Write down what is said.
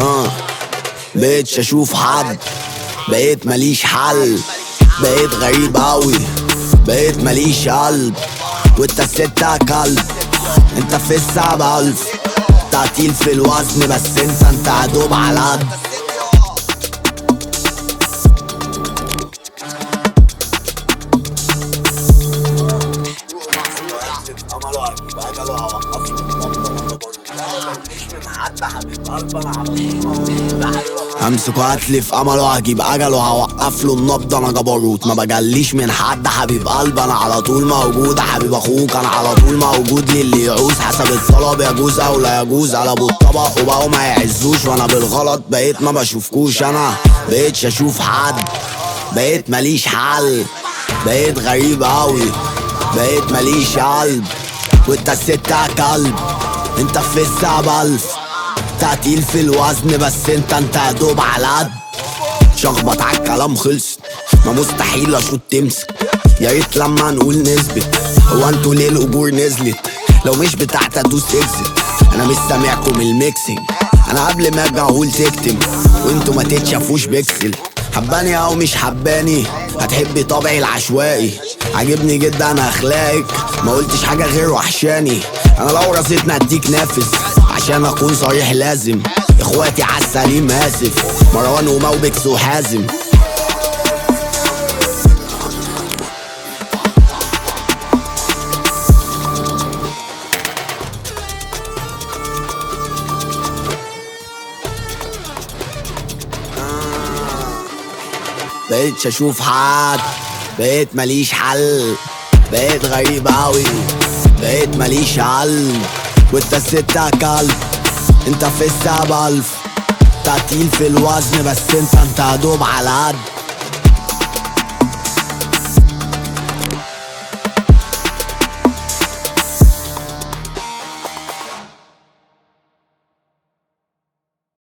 آه. بقيتش اشوف حد بقيت ماليش حل بقيت غريب اوي بقيت ماليش قلب وانت الستة كلب انت في السبع الف تعتيل في الوزن بس انت انت عدوب على قد امسك وهاتلي في امله هجيب اجله هوقف له النبض انا جبروت ما بجليش من حد حبيب قلب انا على طول موجود حبيب اخوك انا على طول موجود للي يعوز حسب الطلب يجوز او لا يجوز قلبوا الطبق وبقوا ما يعزوش وانا بالغلط بقيت ما بشوفكوش انا بقيتش اشوف حد بقيت ماليش حل بقيت غريب اوي بقيت ماليش قلب وانت الستة كلب انت في السبع الف تعتيل في الوزن بس انت انت يا دوب على قد شخبط على الكلام خلص ما مستحيل اشوط تمسك يا ريت لما نقول نثبت هو انتوا ليه الاجور نزلت لو مش بتاعت ادوس اكزت انا مش سامعكم الميكسنج انا قبل ما اجي اقول تكتم وانتوا ما تتشافوش بيكسل حباني او مش حباني هتحبي طبعي العشوائي عاجبني جدا اخلاقك ما قلتش حاجه غير وحشاني انا لو رصيتني اديك نافس عشان اكون صريح لازم اخواتي عالسليم اسف مروان وموبكس وحازم بقيتش اشوف حد بقيت ماليش حل بقيت غريب اوي بقيت ماليش قلب وانت الستة كلب انت في السبع الف تعتيل في الوزن بس انت انت دوب على قد